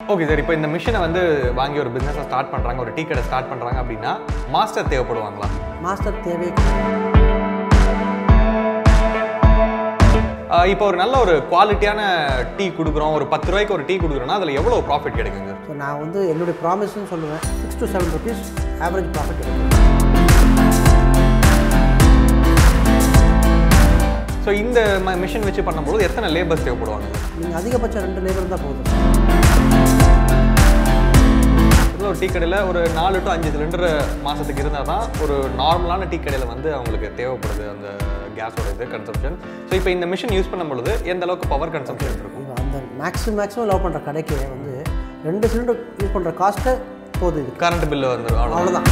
Okay sir இப்போ இந்த மிஷினை வந்து வாங்கி ஒரு பிஸ்னஸை ஸ்டார்ட் பண்ணுறாங்க ஒரு டீ கடை ஸ்டார்ட் பண்ணுறாங்க அப்படின்னா மாஸ்டர் தேவைப்படுவாங்களா மாஸ்டர் தேவை ஆஹ் இப்போ ஒரு நல்ல ஒரு குவாலிட்டியான டீ கொடுக்குறோம் ஒரு பத்து ரூபாய்க்கு ஒரு டீ கொடுக்குறோம்னா அதில் எவ்வளோ ப்ராஃபிட் கிடைக்குங்க ஸோ நான் வந்து என்னுடைய ப்ராமிஸ்னு சொல்லுவேன் six to seven rupees average profit இருக்கும் ஸோ இந்த மிஷின் வச்சு பண்ணும்போது எத்தனை லேபர்ஸ் தேவைப்படுவாங்க நீங்கள் அதிகபட்சம் ரெண்டு லேபர் தான் போதும் இதில் ஒரு டீ கடையில் ஒரு நாலு டு அஞ்சு சிலிண்டர் மாதத்துக்கு இருந்தால் தான் ஒரு நார்மலான டீ கடையில் வந்து அவங்களுக்கு தேவைப்படுது அந்த கேஸோட இது கன்சம்ஷன் ஸோ இப்போ இந்த மிஷின் யூஸ் பண்ணும்பொழுது எந்த அளவுக்கு பவர் கன்சம்ஷன் இருக்கும் இப்போ அந்த மேக்ஸிமம் மேக்ஸிமம் லவ் பண்ணுற கடைக்கு வந்து ரெண்டு சிலிண்டர் யூஸ் பண்ணுற காஸ்ட்டு போதும் இது கரண்ட் பில்லு வந்துடும் அவ்வளோ அவ்வளோதான்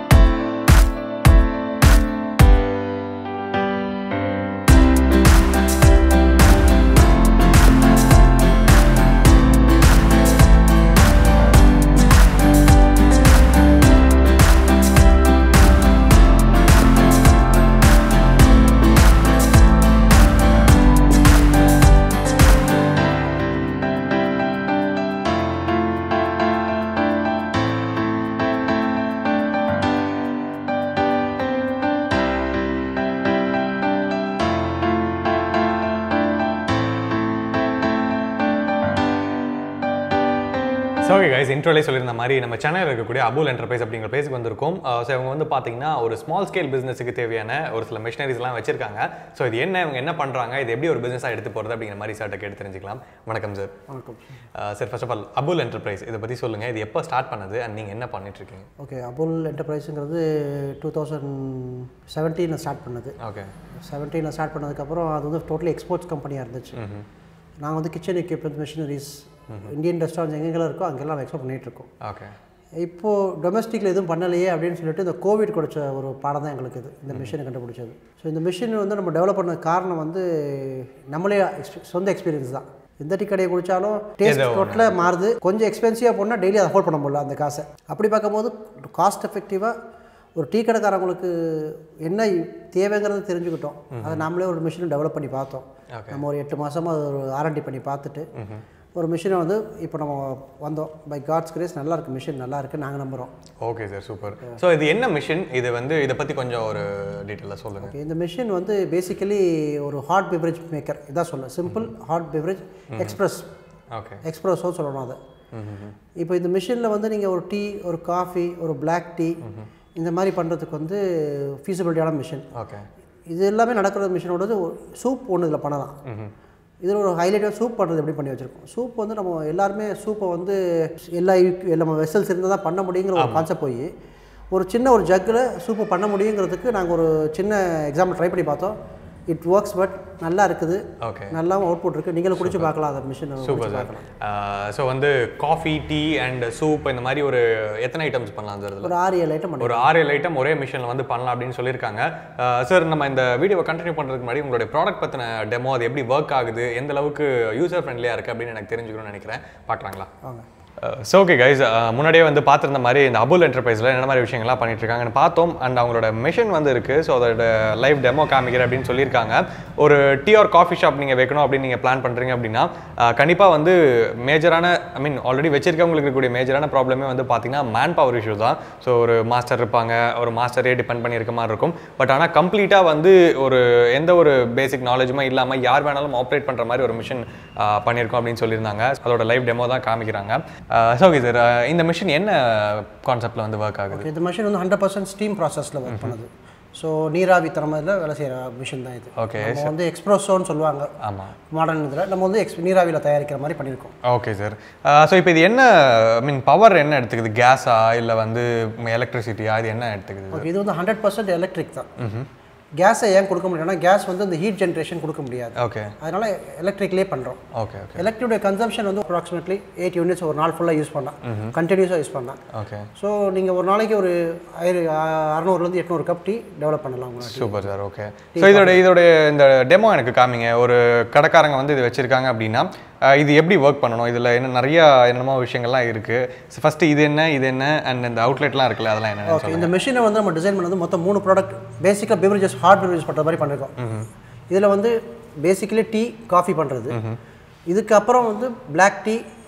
ஸோ ஓகே கைஸ் இன்ட்ரோலே சொல்லியிருந்த மாதிரி நம்ம சென்னையில் இருக்கக்கூடிய அபுல் என்டர்பிரைஸ் அப்படிங்கிற பிளேஸுக்கு வந்திருக்கோம் ஸோ இவங்க வந்து பார்த்தீங்கன்னா ஒரு ஸ்மால் ஸ்கேல் பிஸ்னஸுக்கு தேவையான ஒரு சில மிஷினரிஸ்லாம் வச்சிருக்காங்க ஸோ இது என்ன இவங்க என்ன பண்ணுறாங்க இது எப்படி ஒரு பிஸ்னஸாக எடுத்து போகிறது அப்படிங்கிற மாதிரி சார்ட்ட கேட்டு தெரிஞ்சுக்கலாம் வணக்கம் சார் வணக்கம் sir first of all Abul enterprise இதை பற்றி சொல்லுங்கள் இது எப்போ ஸ்டார்ட் பண்ணது அண்ட் நீங்கள் என்ன பண்ணிட்டு இருக்கீங்க ஓகே அபுல் என்டர்பிரைஸுங்கிறது டூ தௌசண்ட் செவன்டீனில் ஸ்டார்ட் பண்ணது ஓகே செவன்டீனில் ஸ்டார்ட் பண்ணதுக்கப்புறம் அது வந்து டோட்டலி எக்ஸ்போர்ட்ஸ் கம்பெனியாக இருந்துச்சு நாங்கள் வந்து kitchen equipment machineries Indian restaurants எங்கெங்கெல்லாம் இருக்கோ அங்கெல்லாம் எக்ஸ்போர்ட் பண்ணிகிட்டு இருக்கோம் ஓகே இப்போது டொமஸ்டிக்கில் எதுவும் பண்ணலையே அப்படின்னு சொல்லிட்டு இந்த கோவிட் கொடுத்த ஒரு பாடம் தான் எங்களுக்கு இது இந்த மிஷினை கண்டுபிடிச்சது ஸோ இந்த மிஷின் வந்து நம்ம டெவலப் பண்ண காரணம் வந்து நம்மளே expe- சொந்த எக்ஸ்பீரியன்ஸ் தான் எந்த டீ கடையை குடித்தாலும் டேஸ்ட் டோட்டலாக மாறுது கொஞ்சம் எக்ஸ்பென்சிவாக போனால் டெய்லி அதை அஃபோர்ட் பண்ண முடியல அந்த காசை அப்படி பார்க்கும்போது காஸ்ட் எஃபெக்டிவாக ஒரு டீ கடைக்காரங்களுக்கு என்ன தேவைங்கிறத தெரிஞ்சுக்கிட்டோம் அதை நாமளே ஒரு மிஷினை டெவலப் பண்ணி பார்த்தோம் நம்ம ஒரு எட்டு மாதமாக அது ஒரு ஆர்என்டி பண்ணி பார்த்துட்டு ஒரு மிஷினை வந்து இப்போ நம்ம வந்தோம் பை காட்ஸ் கிரேஸ் நல்லா இருக்கு மிஷின் நல்லா இருக்கு நாங்கள் நம்புகிறோம் ஓகே சார் சூப்பர் ஸோ இது என்ன மிஷின் இது வந்து இதை பற்றி கொஞ்சம் ஒரு டீட்டெயிலாக சொல்லுங்கள் ஓகே இந்த மிஷின் வந்து பேசிக்கலி ஒரு ஹாட் பெவரேஜ் மேக்கர் இதான் சொல்ல simple hot beverage express okay expresso சொல்லணும் அதை இப்போ இந்த மிஷினில் வந்து நீங்கள் ஒரு டீ ஒரு காஃபி ஒரு பிளாக் டீ இந்த மாதிரி பண்ணுறதுக்கு வந்து ஃபீஸிபிலிட்டியான மிஷின் ஓகே இது எல்லாமே நடக்கிற மிஷினோட சூப் ஒன்று இதில் பண்ணலாம் இதில் ஒரு ஹைலைட்டாக சூப் பண்ணுறது எப்படி பண்ணி வச்சுருக்கோம் சூப் வந்து நம்ம எல்லாருமே சூப்பை வந்து எல்லா equi- நம்ம வெசல்ஸ் இருந்தால் தான் பண்ண முடியுங்கிற ஒரு கான்செப்ட் போய் ஒரு சின்ன ஒரு ஜக்கில் சூப்பை பண்ண முடியுங்கிறதுக்கு நாங்கள் ஒரு சின்ன எக்ஸாம்பிள் ட்ரை பண்ணி பார்த்தோம் இட் ஒர்க்ஸ் பட் நல்லா இருக்குது ஓகே நல்லாவும் அவுட்புட் இருக்குது நீங்களும் குடிச்சு பார்க்கலாம் அந்த மிஷின் சூப்பர் சார் ஸோ வந்து காஃபி டீ அண்ட் சூப் இந்த மாதிரி ஒரு எத்தனை ஐட்டம்ஸ் பண்ணலாம் சார் இதில் ஒரு ஆறு ஏழு ஐட்டம் பண்ணி ஒரு ஆறு ஏழு ஐட்டம் ஒரே மிஷினில் வந்து பண்ணலாம் அப்படின்னு சொல்லியிருக்காங்க சார் நம்ம இந்த வீடியோவை கண்டினியூ பண்ணுறதுக்கு முன்னாடி உங்களுடைய ப்ராடக்ட் பற்றின டெமோ அது எப்படி ஒர்க் ஆகுது எந்த அளவுக்கு யூசர் ஃப்ரெண்ட்லியாக இருக்குது அப்படின்னு எனக்கு தெரிஞ்சுக்கணும்னு நினைக்கிறேன் பார்க்கலாங்களா வாங்க ஸோ ஓகே கைஸ் முன்னாடியே வந்து பார்த்துருந்த மாதிரி இந்த அபுல் என்டர்பிரைஸில் என்ன மாதிரி விஷயங்கள்லாம் பண்ணிட்டு இருக்காங்கன்னு பார்த்தோம் அண்ட் அவங்களோட மிஷின் வந்து இருக்குது ஸோ அதோட லைவ் டெமோ காமிக்கிறேன் அப்படின்னு சொல்லியிருக்காங்க ஒரு டீ ஆர் காஃபி ஷாப் நீங்கள் வைக்கணும் அப்படின்னு நீங்கள் பிளான் பண்ணுறீங்க அப்படின்னா கண்டிப்பாக வந்து மேஜரான ஐ மீன் ஆல்ரெடி வச்சிருக்கவங்களுக்கு இருக்கக்கூடிய மேஜரான ப்ராப்ளமே வந்து பார்த்தீங்கன்னா மேன் பவர் இஷ்யூ தான் ஸோ ஒரு மாஸ்டர் இருப்பாங்க ஒரு மாஸ்டரே டிபெண்ட் பண்ணி இருக்க மாதிரி இருக்கும் பட் ஆனால் கம்ப்ளீட்டாக வந்து ஒரு எந்த ஒரு பேசிக் நாலேஜுமே இல்லாமல் யார் வேணாலும் ஆப்ரேட் பண்ணுற மாதிரி ஒரு மிஷின் பண்ணியிருக்கோம் அப்படின்னு சொல்லியிருந்தாங்க அதோட லைவ் டெமோ தான் காமிக்கிறாங்க ஸோ ஓகே சார் இந்த மிஷின் என்ன கான்செப்டில் வந்து ஒர்க் ஆகுது Okay, இந்த மிஷின் வந்து ஹண்ட்ரட் பர்சன்ட் ஸ்டீம் ப்ராசஸில் ஒர்க் பண்ணுது ஸோ நீராவி திறமையில் வேலை செய்கிற மிஷின் தான் இது ஓகே நம்ம வந்து எக்ஸ்ப்ரெஸோன்னு சொல்லுவாங்க ஆமாம் மாடர்ன் இதில் நம்ம வந்து எக்ஸ் நீராவியில் தயாரிக்கிற மாதிரி பண்ணியிருக்கோம் ஓகே சார் ஸோ இப்போ இது என்ன ஐ மீன் பவர் என்ன எடுத்துக்குது கேஸா இல்லை வந்து எலக்ட்ரிசிட்டியா இது என்ன எடுத்துக்குது ஓகே இது வந்து ஹண்ட்ரட் பர்சன்ட் எலக்ட்ரிக் தான் கேஸை ஏன் கொடுக்க முடியும்னா கேஸ் வந்து இந்த ஹீட் ஜென்ரேஷன் கொடுக்க முடியாது ஓகே அதனால எலக்ட்ரிக்லேயே பண்ணுறோம் ஓகே ஓகே எலக்ட்ரியோட கன்சம்ஷன் வந்து அப்ராக்சிமேட்லி எயிட் யூனிட்ஸ் ஒரு நாள் ஃபுல்லாக யூஸ் பண்ணலாம் கண்டினியூஸாக யூஸ் பண்ணலாம் ஓகே ஸோ நீங்கள் ஒரு நாளைக்கு ஒரு ஆயிரம் அறநூறுலேருந்து எட்நூறு கப் டீ டெவலப் பண்ணலாம் உங்களால் சூப்பர் சார் ஓகே ஸோ இதோட இதோட இந்த டெமோ எனக்கு காமிங்க ஒரு கடைக்காரங்க வந்து இது வச்சிருக்காங்க அப்படின்னா அஹ், இது எப்படி ஒர்க் பண்ணணும் இதில் என்ன நிறைய என்னமோ விஷயங்கள்லாம் இருக்குது ஃபஸ்ட்டு இது என்ன இது என்ன அண்ட் இந்த அவுட்லெட்லாம் இருக்குல்ல அதெல்லாம் என்ன ஓகே இந்த மிஷினை வந்து நம்ம டிசைன் பண்ணது மொத்தம் மூணு ப்ராடக்ட் பேசிக்காக பெவரேஜஸ் ஹார்ட் பெவரேஜ் பண்ணுற மாதிரி பண்ணியிருக்கோம் இதில் வந்து பேசிக்கலி டீ காஃபி பண்ணுறது இதுக்கப்புறம் வந்து பிளாக் டீ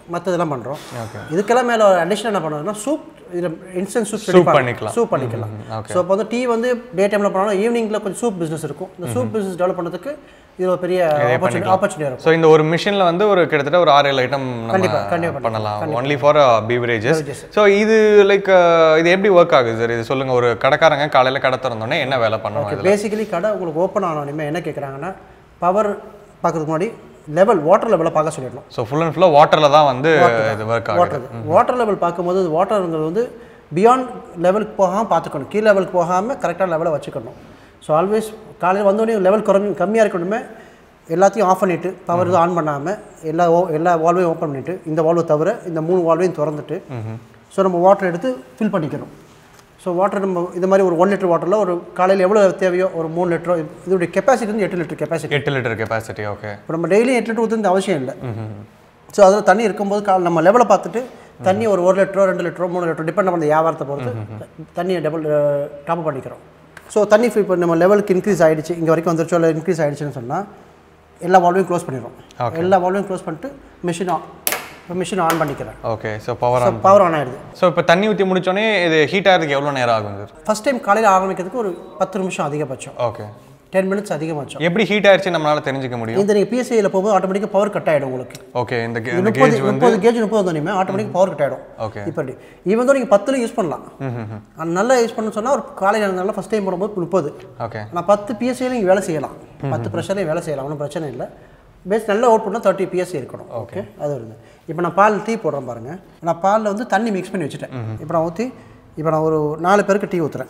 மற்றதெல்லாம் பண்ணுறோம் ஓகே இதுக்கெல்லாம் மேலே அடிஷனல் என்ன பண்ணுறோம்னா சூப் இதில் இன்ஸ்டன்ட் சூப் Soup பண்ணிக்கலாம். சூப் பண்ணிக்கலாம் okay. ஸோ இப்போ வந்து டீ வந்து டே டைமில் பண்ணாலும் ஈவினிங்கில் கொஞ்சம் சூப் பிஸ்னஸ் இருக்கும் இந்த சூப் பிஸ்னஸ் டெவலப் பண்ணுறதுக்கு இது ஒரு பெரிய ஆப்பர்ச்சுனிட்டி ஆப்பர்ச்சுனிட்டி இருக்கும் ஸோ இந்த ஒரு மிஷினில் வந்து ஒரு கிட்டத்தட்ட ஒரு ஆறு ஏழு ஐட்டம் கண்டிப்பா, நம்ம கண்டிப்பா பண்ணலாம் ஒன்லி ஃபார் பீவரேஜஸ் ஸோ இது லைக் இது எப்படி ஒர்க் ஆகுது சார் இது சொல்லுங்க ஒரு கடைக்காரங்க காலையில் கடை திறந்தோடனே என்ன வேலை பண்ணணும் இதில் பேசிக்கலி கடை உங்களுக்கு ஓப்பன் ஆனோடனே என்ன கேட்குறாங்கன்னா பவர் பார்க்கறதுக்கு முன்னாடி லெவல் வாட்டர் லெவலை பார்க்க சொல்லிடணும் ஸோ ஃபுல் அண்ட் ஃபுல்லாக வாட்டரில் தான் வந்து இது ஒர்க் ஆகுது வாட்டர் வாட்டர் லெவல் பார்க்கும்போது வாட்டருங்கிறது வந்து பியாண்ட் லெவலுக்கு போகாமல் பார்த்துக்கணும் கீழ் லெவலுக்கு போகாமல் கரெக்டான லெவலை வச்சுக்கணும் ஸோ ஆல்வேஸ் காலையில் வந்தோடனே லெவல் குறைஞ்சி கம்மியாக இருக்கணுமே எல்லாத்தையும் ஆஃப் பண்ணிவிட்டு பவர் இது ஆன் பண்ணாமல் எல்லா ஓ எல்லா வால்வையும் ஓப்பன் பண்ணிவிட்டு இந்த வால்வை தவிர இந்த மூணு வால்வையும் திறந்துட்டு ஸோ நம்ம வாட்டர் எடுத்து ஃபில் பண்ணிக்கணும் ஸோ வாட்டர் நம்ம இது மாதிரி ஒரு ஒன் லிட்டர் வாட்டரில் ஒரு காலையில் எவ்வளோ தேவையோ ஒரு மூணு லிட்டரோ இதோடைய கெப்பாசிட்டி வந்து எட்டு லிட்டர் கெப்பாசிட்டி எட்டு லிட்டர் கெப்பாசிட்டி ஓகே இப்போ நம்ம டெய்லியும் எட்டு லிட்டர் ஊற்றுறது அவசியம் இல்லை ஸோ அதில் தண்ணி இருக்கும்போது கா நம்ம லெவலை பார்த்துட்டு தண்ணி ஒரு ஒரு லிட்டரோ ரெண்டு லிட்டரோ மூணு லிட்டரோ டிபெண்ட் பண்ண வியாபாரத்தை பொறுத்து தண்ணியை டபுள் டாப் பண்ணிக்கிறோம் ஸோ தண்ணி இப்போ நம்ம லெவலுக்கு இன்க்ரீஸ் ஆகிடுச்சு இங்கே வரைக்கும் வந்துருச்சோ இல்லை இன்க்ரீஸ் ஆகிடுச்சுன்னு சொன்னால் எல்லா வால்வையும் க்ளோஸ் பண்ணிடுறோம் எல்லா வால்வையும் க்ளோஸ் பண்ணிட்டு மிஷின் ஆன் இப்போ மிஷின் ஆன் பண்ணிக்கிறேன் okay so power on power on ஆகிடுது ஸோ இப்போ தண்ணி ஊற்றி முடிச்சோடனே இது ஹீட் ஆகிறதுக்கு எவ்வளோ நேரம் ஆகும் சார் ஃபஸ்ட் டைம் காலையில் ஆரம்பிக்கிறதுக்கு ஒரு பத்து நிமிஷம் அதிகபட்சம் ஓகே டென் மினிட்ஸ் அதிகபட்சம் எப்படி ஹீட் ஆயிடுச்சு நம்மளால தெரிஞ்சுக்க முடியும் இந்த நீங்கள் பிஎஸ்சியில் போகும்போது ஆட்டோமேட்டிக்காக பவர் கட் ஆகிடும் உங்களுக்கு ஓகே இந்த ge- இந்த முப்பது கேஜ் வந்து முப்பது கேஜ் முப்பது வந்தோடனே ஆட்டோமேட்டிக் பவர் கட் ஆகிடும் ஓகே இப்போ ஈவன் தான் நீங்கள் பத்தில் யூஸ் பண்ணலாம் அது நல்லா யூஸ் பண்ண சொன்னால் ஒரு காலையில் நல்லா ஃபஸ்ட் டைம் போடும்போது முப்பது ஓகே ஆனால் பத்து பிஎஸ்சியில் நீங்கள் வேலை செய்யலாம் பத்து ப்ரெஷர்லேயும் வேலை செய்யலாம் ஒன்றும் பிரச்சனை இல்லை பேஸ் நல்ல அவுட் பண்ணால் தேர்ட்டி பிஎஸ்சி இருக்கணும் ஓகே அது வருது இப்போ நான் பால் டீ போடுறேன் பாருங்கள் நான் பாலில் வந்து தண்ணி மிக்ஸ் பண்ணி வச்சுட்டேன் இப்போ நான் ஊற்றி இப்போ நான் ஒரு நாலு பேருக்கு டீ ஊற்றுறேன்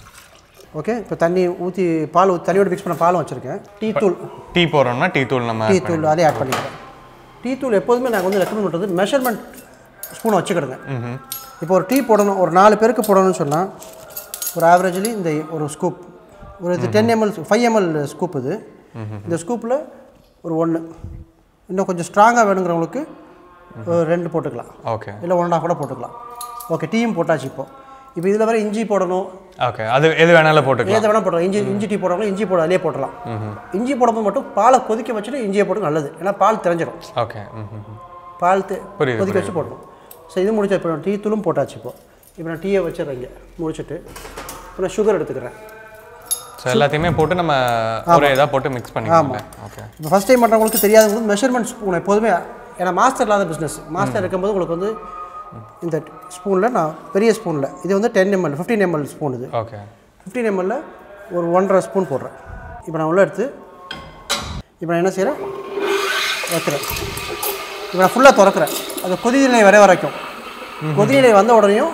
ஓகே இப்போ தண்ணி ஊற்றி பால் ஊத்தி தண்ணியோட மிக்ஸ் பண்ண பாலும் வச்சுருக்கேன் டீ தூள் டீ போடுறோம்னா டீ தூள் நம்ம டீ தூள் அதே ஆட் பண்ணிக்கிறேன் டீ தூள் எப்போதுமே நாங்கள் வந்து ரெக்கமெண்ட் பண்ணுறது மெஷர்மெண்ட் ஸ்பூனை வச்சுக்கிடுங்க இப்போ ஒரு டீ போடணும் ஒரு நாலு பேருக்கு போடணும்னு சொன்னால் ஒரு ஆவரேஜ்லி இந்த ஒரு ஸ்கூப் ஒரு இது ten ML five ML scoop இது இந்த ஸ்கூப்பில் ஒரு ஒன்று இன்னும் கொஞ்சம் ஸ்ட்ராங்காக வேணுங்கிறவங்களுக்கு ஒரு ரெண்டு போட்டுக்கலாம் ஓகே இல்லை ஒன்றா கூட போட்டுக்கலாம் ஓகே டீயும் போட்டாச்சு இப்போ இப்போ இதில் வர இஞ்சி போடணும் ஓகே அது எது வேணாலும் போட்டுக்கலாம் ஏதை வேணால் போடலாம் இஞ்சி இஞ்சி டீ போடுறவங்க இஞ்சி போட அதிலே போட்டுடலாம் இஞ்சி போடும்போது மட்டும் பாலை கொதிக்க வச்சுட்டு இஞ்சியை போட்டு நல்லது ஏன்னா பால் தெரிஞ்சிடும் ஓகே ம் ம், ம். பால் தெ- புரியுது, கொதிக்க வச்சு போடணும் ஸோ இது முடிச்ச இப்போ நான் டீ தூளும் போட்டாச்சு இப்போ இப்போ நான் டீயை வச்சிடுறேன் இங்கே முடிச்சுட்டு இப்போ நான் சுகர் எடுத்துக்கிறேன் ஸோ எல்லாத்தையுமே போட்டு நம்ம ஒரே இதாக போட்டு மிக்ஸ் பண்ணிக்கலாம் ஓகே இப்போ ஃபஸ்ட் டைம் பண்ணுறவங்களுக்கு தெரியாதவங்களுக்கு மெஷர்மெண்ட் ஸ்பூன் எப்போதுமே ஏன்னா மாஸ்டர் இல்லாத பிஸ்னஸ் மாஸ்டர் இருக்கும்போது உங்களுக்கு வந்து இந்த ஸ்பூனில் நான் பெரிய ஸ்பூனில் இது வந்து ten ML fifteen ML spoon இது ஓகே ஃபிஃப்டீன் எம்எல்ல ஒரு ஒன்றரை ஸ்பூன் போடுறேன் இப்போ நான் உள்ள எடுத்து இப்போ நான் என்ன செய்கிறேன் வைக்கிறேன் இப்போ நான் ஃபுல்லாக திறக்கிறேன் அது கொதிநிலை வர வரைக்கும் கொதிநிலை வந்த உடனேயும்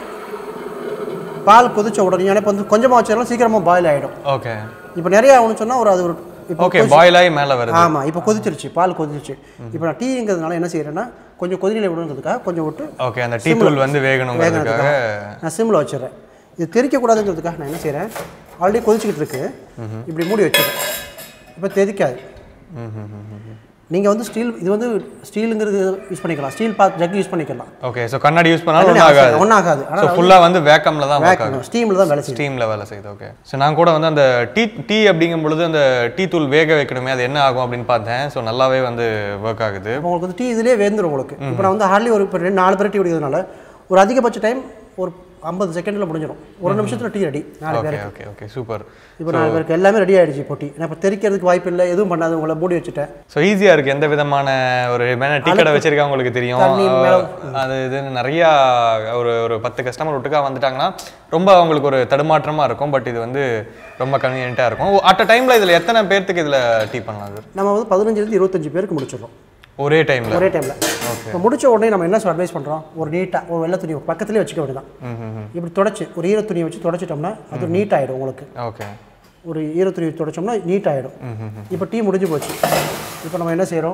பால் கொதிச்ச உடனேயும் ஏன்னா இப்போ வந்து கொஞ்சமாக வச்சாலும் சீக்கிரமாக பாயில் ஆகிடும் ஓகே இப்போ நிறைய ஆகணும்னு சொன்னால் ஒரு அது ஒரு இப்போ ஓகே பாயில் ஆகி மேலே வருது ஆமாம் இப்போ கொதிச்சிருச்சு பால் கொதிச்சிருச்சு இப்போ நான் டீங்கிறதுனால என்ன செய்கிறேன்னா கொஞ்சம் கொதிநிலை விடணுங்கிறதுக்காக கொஞ்சம் விட்டு ஓகே அந்த டீ தூள் வந்து வேகணுங்கிறதுக்காக நான் சிம்மில் வச்சிடுறேன் இது தெறிக்கக்கூடாதுங்கிறதுக்காக நான் என்ன செய்கிறேன் ஆல்ரெடி கொதிச்சுக்கிட்டு இருக்கு இப்படி மூடி வச்சிடுறேன் இப்போ தெறிக்காது ம் ம் ம், ம் நீங்கள் வந்து ஸ்டீல் இது வந்து ஸ்டீலுங்கிறது யூஸ் பண்ணிக்கலாம் ஸ்டீல் பா ஜக் யூஸ் பண்ணிக்கலாம் ஓகே ஸோ கண்ணாடி யூஸ் பண்ணாலும் ஒன்றும் ஆகாது ஒன்றும் ஆகாது ஸோ ஆனால் ஃபுல்லாக வந்து வேக்கமில் தான் ஒர்க் ஆகும் ஸ்டீமில் தான் வேலை செய்யும் ஸ்டீமில் வேலை செய்யுது ஓகே ஸோ நான் கூட வந்து அந்த டீ டீ அப்படிங்கும் பொழுது அந்த டீ தூள் வேக வைக்கணுமே அது என்ன ஆகும் அப்படின்னு பார்த்தேன் ஸோ நல்லாவே வந்து ஒர்க் ஆகுது இப்போ உங்களுக்கு வந்து டீ இதிலே வேந்துடும் உங்களுக்கு இப்போ நான் வந்து ஹார்ட்லி ஒரு இப்போ ரெண்டு நாலு பேர் டீ குடிக்கிறதுனால ஒரு அதிகபட்ச டைம் ஒரு ஐம்பது செகண்டில் முடிஞ்சிடும் ஒரு நிமிஷத்தில் டீ ரெடி நாலு பேர் ஓகே ஓகே ஓகே சூப்பர் இப்போ நாலு பேருக்கு எல்லாமே ரெடி ஆயிடுச்சு இப்போ டீ நான் இப்போ தெறிக்கிறதுக்கு வாய்ப்பு இல்லை எதுவும் பண்ணாது உங்களை மூடி வச்சுட்டேன் ஸோ ஈஸியாக இருக்குது எந்த விதமான ஒரு மேலே டீ கடை வச்சிருக்கவங்க உங்களுக்கு தெரியும் தண்ணி மேல- அது இது நிறையா ஒரு ஒரு பத்து கஸ்டமர் ஒட்டுக்கா வந்துட்டாங்கன்னா ரொம்ப அவங்களுக்கு ஒரு தடுமாற்றமாக இருக்கும் பட் இது வந்து ரொம்ப கன்வீனியண்ட்டாக இருக்கும் அட் அ டைமில் இதில் எத்தனை பேர்த்துக்கு இதில் டீ பண்ணலாம் சார் நம்ம வந்து பதினஞ்சுலேருந்து இருபத்தஞ்சு பேருக்கு முடிச்சிடுறோம் ஒரே டைமில் ஒரே டைமில் இப்போ முடிச்ச உடனே நம்ம என்ன அட்வைஸ் பண்ணுறோம் ஒரு நீட்டாக ஒரு வெள்ளை துணி பக்கத்துலேயே வச்சுக்க வேண்டியதான் ம் ம் இப்படி தொடச்சி ஒரு ஈர துணியை வச்சு தொடச்சிட்டோம்னா அது நீட் ஆகிடும் உங்களுக்கு ஓகே ஒரு ஈர துணி தொடச்சோம்னா நீட் ஆகிடும் இப்போ டீ முடிஞ்சு போச்சு இப்போ நம்ம என்ன செய்கிறோம்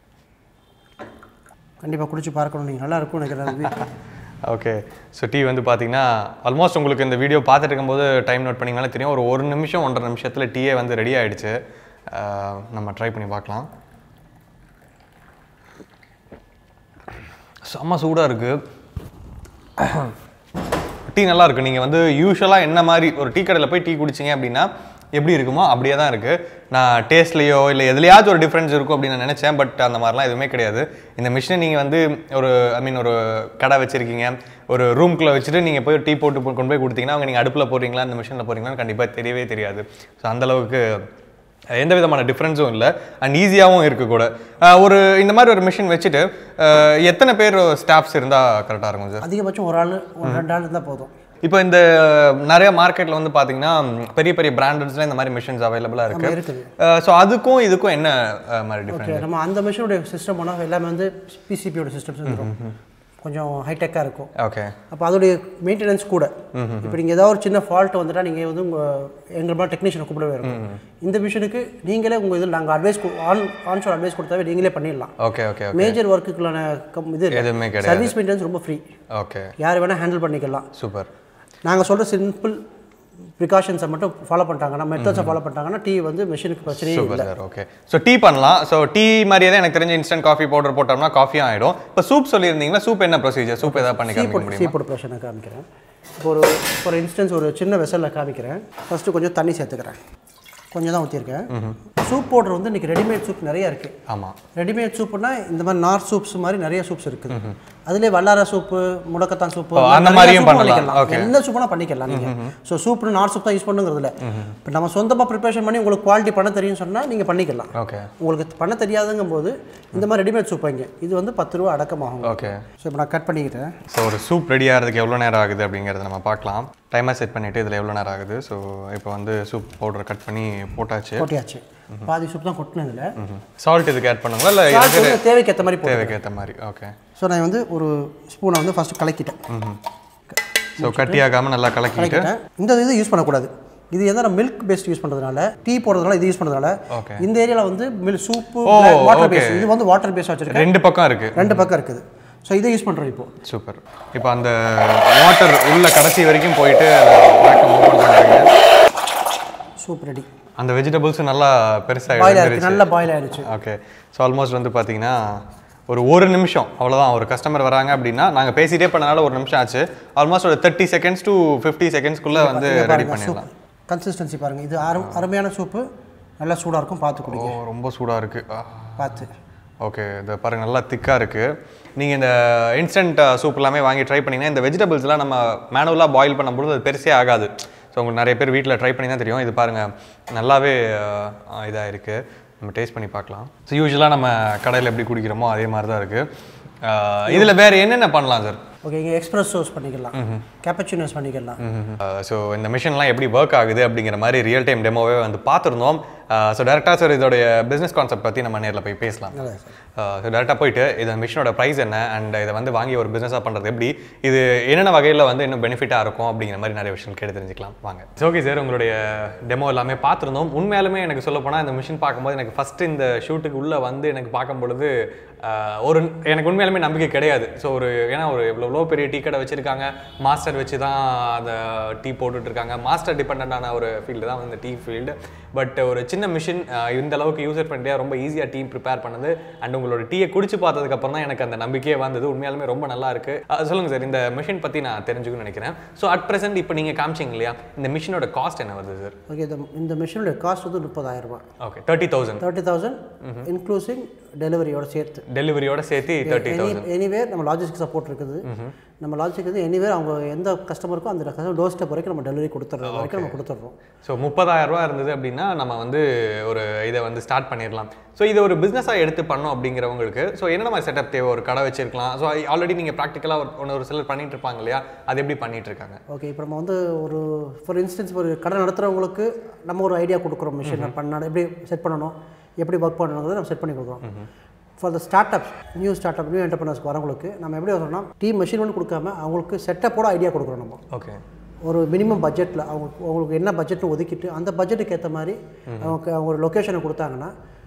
கண்டிப்பாக குடிச்சு பார்க்கணும் நீங்கள் நல்லா இருக்கும் நினைக்கிறேன் ஓகே ஸோ டீ வந்து பார்த்தீங்கன்னா ஆல்மோஸ்ட் உங்களுக்கு இந்த வீடியோ பார்த்துட்டு இருக்கும்போது டைம் நோட் பண்ணிங்கனாலே தெரியும் ஒரு ஒரு நிமிஷம் ஒன்றரை நிமிஷத்தில் டீயே வந்து ரெடி ஆயிடுச்சு அஹ், நம்ம ட்ரை பண்ணி பார்க்கலாம் செம்ம சூடாக இருக்குது டீ நல்லா இருக்கு நீங்கள் வந்து யூஸ்வலாக என்ன மாதிரி ஒரு டீ கடையில் போய் டீ குடிச்சிங்க அப்படின்னா எப்படி இருக்குமோ அப்படியே தான் இருக்குது நான் டேஸ்ட்லேயோ இல்லை எதுலையாச்சும் ஒரு டிஃப்ரென்ஸ் இருக்கும் அப்படின்னு நான் நினச்சேன் பட் அந்த மாதிரிலாம் எதுவுமே கிடையாது இந்த மிஷினை நீங்கள் வந்து ஒரு ஐ மீன் ஒரு கடை வச்சுருக்கீங்க ஒரு ரூம்குள்ளே வச்சுட்டு நீங்கள் போய் டீ போட்டு போ- கொண்டு போய் கொடுத்தீங்கன்னா அவங்க நீங்கள் அடுப்பில் போடுறீங்களா இந்த மிஷினில் போடுறீங்களான்னு கண்டிப்பாக தெரியவே தெரியாது ஸோ அந்தளவுக்கு எந்த விதமான டிஃப்ரென்ஸும் இல்லை அண்ட் ஈஸியாகவும் இருக்கு கூட அஹ் ஒரு இந்த மாதிரி ஒரு மிஷின் வச்சுட்டு அஹ் எத்தனை பேர் ஸ்டாஃப்ஸ் இருந்தால் கரெக்டாக இருக்கும் சார் அதிகபட்சம் ஒரு ஆள் ஒரு ரெண்டு ஆள் இருந்தால் போதும் இப்போ இந்த நிறைய மார்க்கெட்டில் வந்து பார்த்தீங்களா பெரிய பெரிய பிராண்டட்ஸில் இந்த மாதிரி மிஷின்ஸ் அவைலபிளாக இருக்கு இருக்குது ஸோ அதுக்கும் இதுக்கும் என்ன அஹ், மாதிரி டிஃப்ரெண்ட் ஓகே நம்ம அந்த மிஷினுடைய சிஸ்டம் போனால் எல்லாமே வந்து பிசிபியோட சிஸ்டம்ஸ் வந்துடும் கொஞ்சம் ஹைடெக்காக இருக்கும் ஓகே அப்போ அதோடைய மெயின்டெனன்ஸ் கூட இப்போ நீங்கள் ஏதாவது ஒரு சின்ன ஃபால்ட் வந்துட்டா நீங்கள் வந்து உங்கள் எங்கள் மாதிரி டெக்னீஷியனை கூப்பிடவே இருக்கும் இந்த மிஷினுக்கு நீங்களே உங்கள் இதில் நாங்கள் அட்வைஸ் ஆன் ஆன்ஷோர் அட்வைஸ் கொடுத்தாவே நீங்களே பண்ணிடலாம் ஓகே ஓகே ஓகே மேஜர் ஒர்க்குக்குள்ளான கம் இது எதுவுமே கிடையாது சர்வீஸ் மெயின்டெனன்ஸ் ரொம்ப ஃப்ரீ ஓகே யார் வேணால் ஹேண்டில் பண்ணிக்கலாம் சூப்பர் நாங்கள் சொல்கிற சிம்பிள் ப்ரிகாஷன்ஸை மட்டும் ஃபாலோ பண்ணிட்டாங்கன்னா மெத்தட்ஸை ஃபாலோ பண்ணிட்டாங்கன்னா டீ வந்து மிஷினுக்கு பிரச்சனையே சூப்பர் இல்லை சார் ஓகே ஸோ டீ பண்ணலாம் ஸோ டீ மாதிரியே தான் எனக்கு தெரிஞ்ச இன்ஸ்டன்ட் காஃபி பவுடர் போட்டோம்னா காஃபியும் ஆகிடும் இப்போ சூப் சொல்லியிருந்தீங்களா சூப் என்ன ப்ரொசீஜர் சூப் ஏதாவது பண்ணி சீ காமிக்க போட்டு முடியும் சீ போட்டு ப்ரெஷனை காமிக்கிறேன் இப்போ ஒரு ஃபார் இன்ஸ்டன்ஸ் ஒரு சின்ன வெசலில் காமிக்கிறேன் ஃபஸ்ட்டு கொஞ்சம் தண்ணி சேர்த்துக்கிறேன் கொஞ்சம் தான் ஊற்றிருக்கேன் சூப் பவுடர் வந்து இன்றைக்கி ரெடிமேட் சூப் நிறைய இருக்குது ஆமாம் ரெடிமேட் சூப்புனா இந்த மாதிரி நார் சூப்ஸ் மாதிரி நிறைய சூப்ஸ் இருக்குது அதுலேயே வல்லார சூப்பு முடக்கத்தான் சூப்பு ஓ, அந்த நிறைய மாதிரியும் soup பண்ணலாம். பண்ணிக்கலாம். Okay. என்ன சூப்புனா பண்ணிக்கலாம் நீங்கள் ஸோ சூப்னு நார் சூப் தான் யூஸ் பண்ணுங்கிறதுல இப்போ நம்ம சொந்தமாக ப்ரிப்பரேஷன் பண்ணி உங்களுக்கு குவாலிட்டி பண்ண தெரியும்னு சொன்னால் நீங்கள் பண்ணிக்கலாம் ஓகே உங்களுக்கு பண்ண தெரியாதுங்கும் போது இந்த மாதிரி ரெடிமேட் சூப் வைங்க இது வந்து பத்து ரூபா அடக்கமாகும் ஓகே ஸோ இப்போ நான் கட் பண்ணிக்கிட்டேன் ஸோ ஒரு சூப் ரெடி ஆகிறதுக்கு எவ்வளோ நேரம் ஆகுது அப்படிங்கிறத நம்ம பார்க்கலாம் டைமர் செட் பண்ணிவிட்டு இதில் எவ்வளோ நேரம் ஆகுது ஸோ இப்போ வந்து சூப் பவுடர் கட் பண்ணி போட்டாச்சு கொட்டியாச்சு பாதி சூப் தான் கொட்டினதில் சால்ட் இதுக்கு ஆட் பண்ணுங்களா இல்லை Salt இதுக்கு வந்து தேவைக்கு ஏற்ற மாதிரி போடுங்க தேவைக்கு ஏற்ற மாதிரி ஓகே ஸோ நான் வந்து ஒரு ஸ்பூனை வந்து ஃபஸ்ட்டு கலக்கிட்டேன் ஸோ கட்டி ஆகாமல் நல்லா கலக்கிட்டு கலக்கிட்டேன் இந்த இது யூஸ் பண்ணக்கூடாது இது எதனா மில்க் பேஸ்ட் யூஸ் பண்ணுறதுனால டீ போடுறதுனால இது யூஸ் பண்ணுறதுனால Okay. இந்த ஏரியாவில் வந்து மில் சூப்பு ஓ, வாட்டர் okay. பேஸ்ட் இது வந்து வாட்டர் பேஸ்ட் வச்சிருக்கேன் ரெண்டு பக்கம் இருக்குது ரெண்டு பக்கம் இருக்குது ஸோ இதை யூஸ் பண்ணுறோம் இப்போ சூப்பர் இப்போ அந்த வாட்டர் உள்ள கடைசி வரைக்கும் போயிட்டு வேக்கம் ஓப்பன் பண்ணுறீங்க சூப் ரெடி அந்த வெஜிடபிள்ஸ் நல்லா பெருசாக பாயில் ஆயிடுச்சு நல்லா பாயில் ஆயிடுச்சு ஓகே ஸோ ஆல்மோஸ்ட் வந்து பார்த்தீங்கன்னா ஒரு ஒரு நிமிஷம் அவ்வளோதான் ஒரு கஸ்டமர் வராங்க அப்படின்னா நாங்கள் பேசிட்டே பண்ணனால ஒரு நிமிஷம் ஆச்சு ஆல்மோஸ்ட் ஒரு தேர்ட்டி செகண்ட்ஸ் டு ஃபிஃப்டி செகண்ட்ஸ்க்குள்ளே வந்து இங்க ரெடி பாருங்க பண்ணிடலாம் சூப் கன்சிஸ்டன்சி பாருங்க இது அரு அருமையான சூப்பு நல்லா சூடாக இருக்கும் பார்த்து ஓ குடிங்க ரொம்ப சூடாக இருக்குது பார்த்து ஓகே இது பாருங்க நல்லா திக்காக இருக்குது நீங்கள் இந்த இன்ஸ்டன்ட் சூப் எல்லாமே வாங்கி ட்ரை பண்ணிங்கன்னா இந்த வெஜிடபிள்ஸ்லாம் நம்ம மேனுவலாக பாயில் பண்ணும்பொழுது அது பெருசே ஆகாது ஸோ உங்களுக்கு நிறைய பேர் வீட்டில் ட்ரை பண்ணி தான் தெரியும் இது பாருங்கள் நல்லாவே இதாக இருக்குது நம்ம டேஸ்ட் பண்ணி பார்க்கலாம் ஸோ யூஸ்வலாக நம்ம கடையில் எப்படி குடிக்கிறோமோ அதே மாதிரி தான் இருக்குது இதில் வேறு என்னென்ன பண்ணலாம் சார் ஓகே இங்கே எக்ஸ்பிரஸ் சோஸ் பண்ணிக்கலாம் கேப்பச்சினோஸ் பண்ணிக்கலாம் ஸோ இந்த மிஷின்லாம் எப்படி ஒர்க் ஆகுது அப்படிங்கிற மாதிரி ரியல் டைம் டெமோவே வந்து பார்த்துருந்தோம் ஸோ டேரெக்டாக சார் இதோடைய பிஸ்னஸ் கான்செப்ட் பற்றி நம்ம நேரில் போய் பேசலாம் நல்லா சார் ஸோ டேரெக்டாக போயிட்டு இந்த மிஷினோட ப்ரைஸ் என்ன அண்ட் இதை வந்து வாங்கி ஒரு பிஸ்னஸாக பண்ணுறது எப்படி இது என்னென்ன வகையில் வந்து இன்னும் பெனிஃபிட்டாக இருக்கும் அப்படிங்கிற மாதிரி நிறைய விஷயங்கள் கேட்டு தெரிஞ்சுக்கலாம் வாங்க ஓகே சார் உங்களுடைய டெமோ எல்லாமே பார்த்துருந்தோம் உண்மையாலுமே எனக்கு சொல்ல போனால் இந்த மிஷின் பார்க்கும்போது எனக்கு ஃபஸ்ட்டு இந்த ஷூட்டுக்கு உள்ளே வந்து எனக்கு பார்க்கும் பொழுது ஆஹ், ஒரு எனக்கு உண்மையாலுமே நம்பிக்கை கிடையாது ஸோ ஒரு ஏன்னா ஒரு எவ்வளோ பெரிய டீ கடை வச்சுருக்காங்க மாஸ்டர் வச்சு தான் அந்த டீ போட்டுட்டு இருக்காங்க மாஸ்டர் டிபெண்டான ஒரு ஃபீல்டு தான் வந்து இந்த டீ ஃபீல்டு பட் ஒரு சின்ன மிஷின் இந்த அளவுக்கு யூசர் ஃப்ரெண்ட்லியாக ரொம்ப ஈஸியாக டீ ப்ரிப்பேர் பண்ணது அண்ட் உங்களோட டீயை குடிச்சு பார்த்ததுக்கப்புறம் தான் எனக்கு அந்த நம்பிக்கையே வந்தது உண்மையாலுமே ரொம்ப நல்லா இருக்கு அஹ் சொல்லுங்க சார் இந்த மிஷின் பற்றி நான் தெரிஞ்சுக்கணும்னு நினைக்கிறேன் ஸோ அட் ப்ரெசென்ட் இப்போ நீங்கள் காமிச்சிங்க இல்லையா இந்த மிஷினோட காஸ்ட் என்ன வருது சார் ஓகே இந்த இந்த மிஷினுடைய காஸ்ட் வந்து முப்பதாயிரம் ரூபாய் okay thirty thousand thirty thousand including டெலிவரியோட சேர்த்து டெலிவரியோட சேர்த்து தேர்ட்டி எனி எனிவேர் நம்ம லாஜிஸ்டிக் சப்போர்ட் இருக்குது நம்ம லாஜிஸ்டிக் வந்து எனிவேர் அவங்க எந்த கஸ்டமருக்கும் அந்த கஸ்டமர் டோர் ஸ்டெப் வரைக்கும் நம்ம டெலிவரி கொடுத்துட்றோம் வரைக்கும் நம்ம கொடுத்துட்றோம் ஸோ முப்பதாயிரம் ரூபா இருந்தது அப்படின்னா நம்ம வந்து ஒரு இதை வந்து ஸ்டார்ட் பண்ணிடலாம் ஸோ இதை ஒரு பிஸ்னஸாக எடுத்து பண்ணோம் அப்படிங்கிறவங்களுக்கு ஸோ என்ன மாதிரி செட்டப் தேவை ஒரு கடை வச்சிருக்கலாம் ஸோ ஆல்ரெடி நீங்கள் ப்ராக்டிக்கலாக ஒரு ஒன்று ஒரு சிலர் பண்ணிட்டு இருப்பாங்க இல்லையா அது எப்படி பண்ணிட்டு இருக்காங்க ஓகே இப்போ நம்ம வந்து ஒரு ஃபார் இன்ஸ்டன்ஸ் ஒரு கடை நடத்துகிறவங்களுக்கு நம்ம ஒரு ஐடியா கொடுக்குறோம் மிஷின் பண்ண எப்படி செட் பண்ணணும் எப்படி ஒர்க் பண்ணணுங்கிறத நம்ம செட் பண்ணி கொடுக்குறோம் for the startup new startup new என்டர்பிரினர்ஸ்க்கு வரவங்களுக்கு நம்ம எப்படி சொல்கிறோம்னா டீம் மெஷின் ஒன்று கொடுக்காம அவங்களுக்கு செட்டப்போட ஐடியா கொடுக்குறோம் நம்ம ஓகே ஒரு மினிமம் பட்ஜெட்டில் அவங்க அவங்களுக்கு என்ன பட்ஜெட்னு ஒதுக்கிட்டு அந்த பட்ஜெட்டுக்கு ஏற்ற மாதிரி அவங்க அவங்க ஒரு லொக்கேஷனை கொடுத்தாங்கன்னா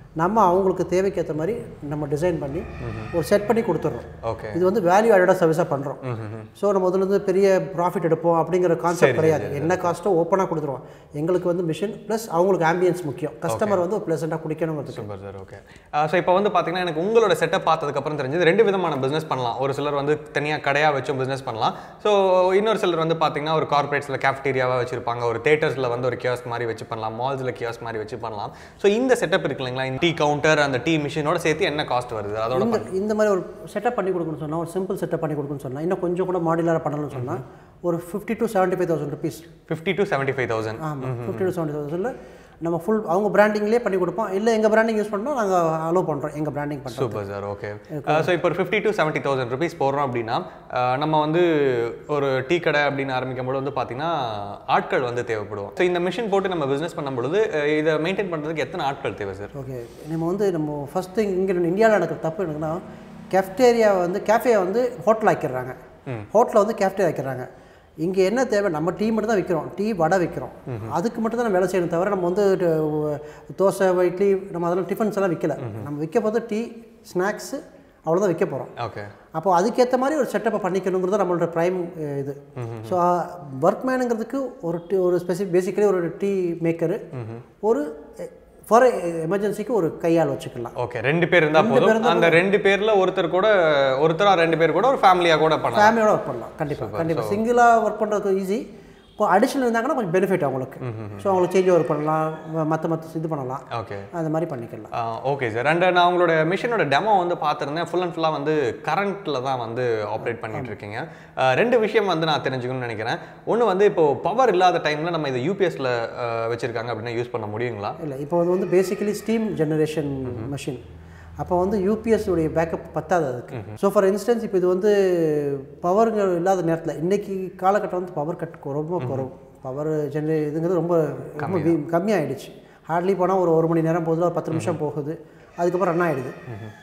நம்ம அவங்களுக்கு தேவைக்கு ஏற்ற மாதிரி நம்ம டிசைன் பண்ணி ஒரு செட் பண்ணி கொடுத்துட்றோம் ஓகே இது வந்து வேல்யூ ஆடடாக சர்வீஸாக பண்ணுறோம் ஸோ நம்ம அதுல இருந்து பெரிய ப்ராஃபிட் எடுப்போம் அப்படிங்கிற கான்செப்ட் கிடையாது என்ன காஸ்ட்டோ ஓப்பனாக கொடுத்துருவோம் எங்களுக்கு வந்து மிஷின் ப்ளஸ் அவங்களுக்கு ஆம்பியன்ஸ் முக்கியம் கஸ்டமர் வந்து ப்ளசண்ட்டாக குடிக்கணுங்கிறது சூப்பர் சார் ஓகே ஸோ இப்போ வந்து பார்த்தீங்கன்னா எனக்கு உங்களோட செட்டப் பார்த்ததுக்கப்புறம் தெரிஞ்சது ரெண்டு விதமான பிஸ்னஸ் பண்ணலாம் ஒரு சிலர் வந்து தனியாக கடையாக வச்சும் பிஸ்னஸ் பண்ணலாம் ஸோ இன்னொரு சிலர் வந்து பார்த்தீங்கன்னா ஒரு கார்பரேட்ஸில் கேஃப்டீரியாவாக வச்சிருப்பாங்க ஒரு தேட்டர்ஸில் வந்து ஒரு கியாஸ்க் மாதிரி வச்சு பண்ணலாம் மால்ஸில் கியாஸ்க் மாதிரி வச்சு பண்ணலாம் ஸோ இந்த செட்டப் இருக்கு இல்லைங்களா இந்த டீ கவுண்டர் அந்த டீ மிஷினோட சேர்த்து என்ன காஸ்ட் வருது அதோட இந்த இந்த மாதிரி ஒரு செட்டப் பண்ணி கொடுக்கணும்னு சொன்னால் ஒரு சிம்பிள் செட்டப் பண்ணி கொடுக்கணும்னு சொன்னால் இன்னும் கொஞ்சம் கூட மாடுலராக பண்ணணும்னு சொன்னால் ஒரு fifty to seventy five thousand rupees fifty to seventy five thousand ஆமாம் ஃபிஃப்டி டு செவன்ட்டி தௌசண்டில் நம்ம ஃபுல் அவங்க பிராண்டிங்லேயே பண்ணி கொடுப்போம் இல்லை எங்கள் பிராண்டிங் யூஸ் பண்ணோம் நாங்கள் அலோவ் பண்ணுறோம் எங்கள் பிராண்டிங் பண்ணுறோம் சூப்பர் சார் ஓகே ஸோ இப்போ ஒரு fifty to seventy thousand rupees போடுறோம் அப்படின்னா அஹ், நம்ம வந்து ஒரு டீ கடை அப்படின்னு ஆரம்பிக்கும் பொழுது வந்து பார்த்தீங்கன்னா ஆட்கள் வந்து தேவைப்படும் ஸோ இந்த மிஷின் போட்டு நம்ம பிஸ்னஸ் பண்ணும் பொழுது அஹ், இதை மெயின்டைன் பண்ணுறதுக்கு எத்தனை ஆட்கள் தேவை சார் ஓகே நம்ம வந்து நம்ம ஃபஸ்ட் திங் இங்கே இந்தியாவில் நடக்கிற தப்பு என்னன்னா கெஃப்டேரியா வந்து கேஃபே வந்து ஹோட்டல் ஆக்கிடுறாங்க ஹோட்டலில் வந்து கேஃப்டேரியா ஆக்கிடுறாங்க இங்கே என்ன தேவை நம்ம டீ மட்டும் தான் விற்கிறோம் டீ வடை விற்கிறோம் அதுக்கு மட்டும் தான் நம்ம வேலை செய்யணும் தவிர நம்ம வந்து ட- தோசை இட்லி நம்ம அதெல்லாம் டிஃபன்ஸ் எல்லாம் விற்கல நம்ம விற்க போது டீ ஸ்நாக்ஸு அவ்வளோதான் விற்க போகிறோம் ஓகே அப்போ அதுக்கேற்ற மாதிரி ஒரு செட்டப்பை பண்ணிக்கணுங்கிறது நம்மளோட ப்ரைம் இது ஸோ ஒர்க் மேனுங்கிறதுக்கு ஒரு டீ ஒரு ஸ்பெசிஃபிக் பேசிக்கலி ஒரு டீ மேக்கரு ஒரு ஃபார் எமர்ஜென்சிக்கு ஒரு கையால் வச்சுக்கலாம் ஓகே ரெண்டு பேர் இருந்தால் போதும் அந்த ரெண்டு பேர்ல ஒருத்தர் கூட ஒருத்தரா ரெண்டு பேர் கூட ஒரு ஃபேமிலியா கூட பண்ணலாம் ஃபேமிலியோட ஒர்க் பண்ணலாம் கண்டிப்பாக கண்டிப்பாக சிங்கிளாக ஒர்க் பண்ணுறதுக்கு ஈஸி இப்போ அடிஷனல் இருந்தாங்கன்னா கொஞ்சம் பெனிஃபிட் அவங்களுக்கு ஸோ அவங்களுக்கு சேஞ்ச் ஓவர் பண்ணலாம் மற்ற மற்ற இது பண்ணலாம் ஓகே அந்த மாதிரி பண்ணிக்கலாம் ஓகே சார் அண்ட் நான் உங்களோட மிஷினோட டெமோ வந்து பார்த்துருந்தேன் ஃபுல் அண்ட் ஃபுல்லாக வந்து கரண்ட்டில் தான் வந்து ஆப்ரேட் பண்ணிட்டு இருக்கீங்க அஹ், ரெண்டு விஷயம் வந்து நான் தெரிஞ்சுக்கணும்னு நினைக்கிறேன் ஒன்று வந்து இப்போ பவர் இல்லாத டைமில் நம்ம இதை யூபிஎஸ்ல வச்சிருக்காங்க அப்படின்னா யூஸ் பண்ண முடியுங்களா இல்லை இப்போ அது வந்து பேசிக்கலி ஸ்டீம் ஜெனரேஷன் மிஷின் அப்போ வந்து யூபிஎஸ் உடைய பேக்கப் பத்தாது அதுக்கு ஸோ ஃபார் இன்ஸ்டன்ஸ் இப்போ இது வந்து பவருங்க இல்லாத நேரத்தில் இன்னைக்கு காலகட்டம் வந்து பவர் கட் ரொம்ப குறவு பவர் ஜெனரே இதுங்கிறது ரொம்ப ரொம்ப வி- கம்மியாயிடுச்சு ஹார்ட்லி போனால் ஒரு ஒரு மணி நேரம் போகுது ஒரு பத்து நிமிஷம் போகுது அதுக்கப்புறம் ரன் ஆகிடுது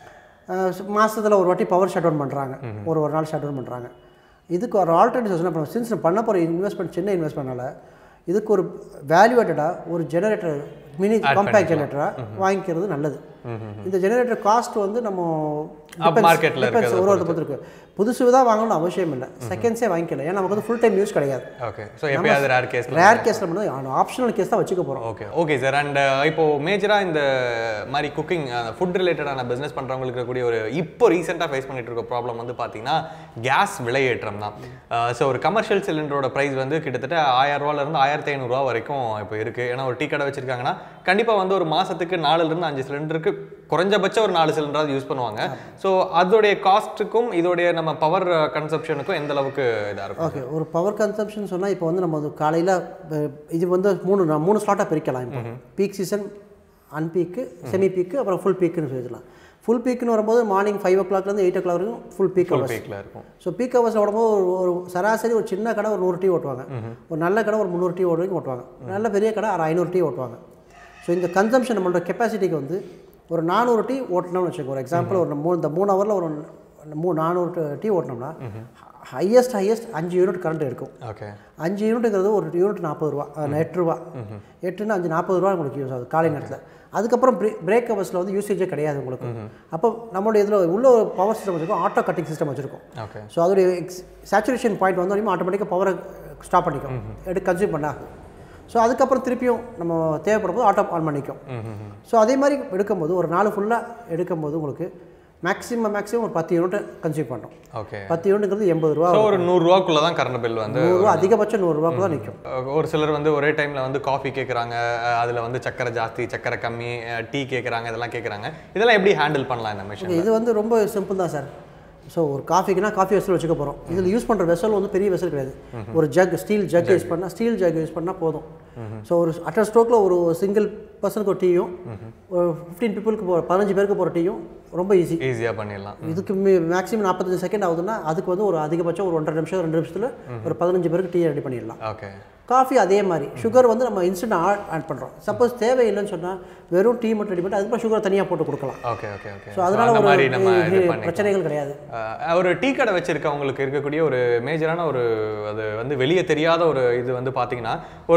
மாதத்தில் ஒரு வாட்டி பவர் ஷட் டவுன் பண்ணுறாங்க ஒரு ஒரு நாள் ஷட் டவுன் பண்ணுறாங்க இதுக்கு ஒரு ஆல்டர்னேட்டிவ் என்ன பண்ணுவோம் சின்ஸ் பண்ண போகிற இன்வெஸ்ட்மெண்ட் சின்ன இன்வெஸ்ட்மெண்ட்னால இதுக்கு ஒரு வேல்யூவேட்டடாக ஒரு ஜெனரேட்டர் மினி காம்பேக்ட் ஜெனரேட்டராக வாங்கிக்கிறது நல்லது இந்த ஜெனரேட்டர் காஸ்ட் வந்து நம்ம depends- market ல depends, இருக்கிறத ஒரு ஒருத்தர் பொறுத்து இருக்கு புதுசு தான் வாங்கணும்னு அவசியம் இல்லை செகண்ட்ஸே வாங்கிக்கல ஏன்னா நமக்கு வந்து ஃபுல் டைம் யூஸ் கிடையாது ஓகே ஸோ எப்பயாவது ரேர் கேஸ் ரேர் கேஸில் மட்டும் ஆப்ஷனல் கேஸ் தான் வச்சுக்க போகிறோம் ஓகே ஓகே சார் அண்ட் இப்போ மேஜராக இந்த மாதிரி குக்கிங் ஃபுட் ரிலேட்டடான பிஸ்னஸ் பண்ணுறவங்களுக்கு இருக்கக்கூடிய ஒரு இப்போ ரீசெண்டாக ஃபேஸ் பண்ணிட்டு இருக்க ப்ராப்ளம் வந்து பார்த்தீங்கன்னா கேஸ் விலையேற்றம் தான் ஸோ ஒரு கமர்ஷியல் சிலிண்டரோட ப்ரைஸ் வந்து கிட்டத்தட்ட ஆயிரம் ரூபாயிலிருந்து ஆயிரத்தி ஐநூறுரூவா வரைக்கும் இப்போ இருக்குது ஏன்னா ஒரு டீ கடை வச்சிருக்காங்கன்னா கண்டிப்பாக வந்து ஒரு மாதத்துக்கு நாலுலேருந்து அஞ்சு சிலிண்டருக்கு குறைஞ்சபட்சம் ஒரு நாலு சிலிண்டராவது யூஸ் பண்ணுவாங்க ஸோ அதோடைய காஸ்ட்டுக்கும் இதோடைய நம்ம பவர் கன்சப்ஷனுக்கும் எந்த அளவுக்கு இதாக இருக்கும் ஓகே ஒரு பவர் கன்சம்ஷன் சொன்னால் இப்போ வந்து நம்ம அது காலையில் இது வந்து மூணு நான் மூணு ஸ்லாட்டாக பிரிக்கலாம் இப்போ peak season unpeak semi peak அப்புறம் ஃபுல் பீக்குன்னு சொல்லிடலாம் ஃபுல் பீக்குன்னு வரும்போது மார்னிங் ஃபைவ் ஓ கிளாக்லேருந்து எயிட் ஓ கிளாக் வரைக்கும் ஃபுல் பீக் ஃபுல் ஹவர்ஸ் பீக்கில் இருக்கும் ஸோ பீக் ஹவர்ஸ் ஓடும்போது ஒரு ஒரு சராசரி ஒரு சின்ன கடை ஒரு நூறு டீ ஓட்டுவாங்க ஒரு நல்ல கடை ஒரு முந்நூறு டீ ஓட்டு வரைக்கும் ஓட்டுவாங்க நல்ல பெரிய கடை ஒரு ஐநூறு டீ ஓட்டுவாங்க ஸோ இந்த கன்சம்ஷன் நம்மளோட கெப்பாசிட்டிக்கு வந்து ஒரு நானூறு டீ ஓட்டணும்னு வச்சுக்கோ ஒரு எக்ஸாம்பிள் ஒரு மூணு இந்த மூணு ஹவரில் ஒரு மூணு நானூறு டீ ஓட்டினோம்னா ஹையஸ்ட் ஹையஸ்ட் அஞ்சு யூனிட் கரண்ட் இருக்கும் ஓகே அஞ்சு யூனிட்டுங்கிறது ஒரு யூனிட் நாற்பது ரூபா அஹ் எட்டு ரூபா எட்டுன்னு அஞ்சு நாற்பது ரூபா உங்களுக்கு யூஸ் ஆகுது காலை நேரத்தில் அதுக்கப்புறம் பிரே பிரேக் ஹவர்ஸில் வந்து யூசேஜே கிடையாது உங்களுக்கு அப்போ நம்மளுடைய இதில் உள்ள ஒரு பவர் சிஸ்டம் வச்சுருக்கோம் ஆட்டோ கட்டிங் சிஸ்டம் வச்சுருக்கோம் ஓகே ஸோ அதோடைய எக்ஸ் சேச்சுரேஷன் பாயிண்ட் வந்தோடனே ஆட்டோமேட்டிக்காக பவரை ஸ்டாப் பண்ணிக்கும் எடுத்து கன்சியூம் பண்ணாது ஸோ அதுக்கப்புறம் திருப்பியும் நம்ம தேவைப்படும் போது ஆட்டோ ஆன் பண்ணிக்கும் ஸோ அதே மாதிரி எடுக்கும்போது ஒரு நாள் ஃபுல்லாக எடுக்கும்போது உங்களுக்கு மேக்ஸிமம் மேக்ஸிமம் ஒரு பத்து யூனிட் கன்சியூம் பண்ணுறோம் ஓகே பத்து யூனிட்ங்கிறது எண்பது ரூபா ஸோ ஒரு நூறுரூவாக்குள்ள தான் கரண்ட் பில் வந்து நூறுரூவா அதிகபட்சம் நூறுரூவாக்கு தான் நிற்கும் அஹ் ஒரு சிலர் வந்து ஒரே டைமில் வந்து காஃபி கேட்குறாங்க அதில் வந்து சக்கரை ஜாஸ்தி சக்கரை கம்மி டீ கேட்குறாங்க இதெல்லாம் கேட்குறாங்க இதெல்லாம் எப்படி ஹேண்டில் பண்ணலாம் இந்த மிஷின் இது வந்து ரொம்ப சிம்பிள் தான் சார் ஸோ ஒரு காஃபிக்குனா காஃபி வெசல் வச்சுக்க போகிறோம் இதில் யூஸ் பண்ணுற வெசல் வந்து பெரிய வெசல் கிடையாது ஒரு ஜக் ஸ்டீல் ஜக் யூஸ் பண்ணால் ஸ்டீல் ஜக் யூஸ் பண்ணால் போதும் ஸோ ஒரு அட்டர் ஸ்ட்ரோக்கில் ஒரு சிங்கிள் பர்சனுக்கு ஒரு டீயும் ஒரு ஃபிஃப்டீன் பீப்புளுக்கு போ பதினஞ்சு பேருக்கு போகிற டீயும் ரொம்ப ஈஸி ஈஸியாக பண்ணிடலாம் இதுக்கு மேக்ஸிமம் நாற்பத்தஞ்சு செகண்ட் ஆகுதுன்னா அதுக்கு வந்து ஒரு அதிகபட்சம் ஒரு ஒன்றரை நிமிஷம் ரெண்டு நிமிஷத்தில் ஒரு பதினஞ்சு பேருக்கு டீ ரெடி பண்ணிடலாம் ஓகே காஃபி அதே மாதிரி சுகர் வந்து நம்ம இன்ஸ்டன்ட் ஆட் ஆட் பண்ணுறோம் சப்போஸ் தேவையில்லைன்னு சொன்னால் வெறும் டீ மட்டும் ரெடி பண்ணிட்டு அதுக்கப்புறம் சுகரை தனியாக போட்டு கொடுக்கலாம் ஓகே ஓகே ஓகே ஸோ அதனால அந்த ஒரு மாதிரி நம்ம இது இது பண்ணி பிரச்சனைகள் கிடையாது ஒரு டீ கடை வச்சிருக்கவங்களுக்கு இருக்கக்கூடிய ஒரு மேஜரான ஒரு அது வந்து வெளியே தெரியாத ஒரு இது வந்து பார்த்தீங்கன்னா ஒரு காலையில்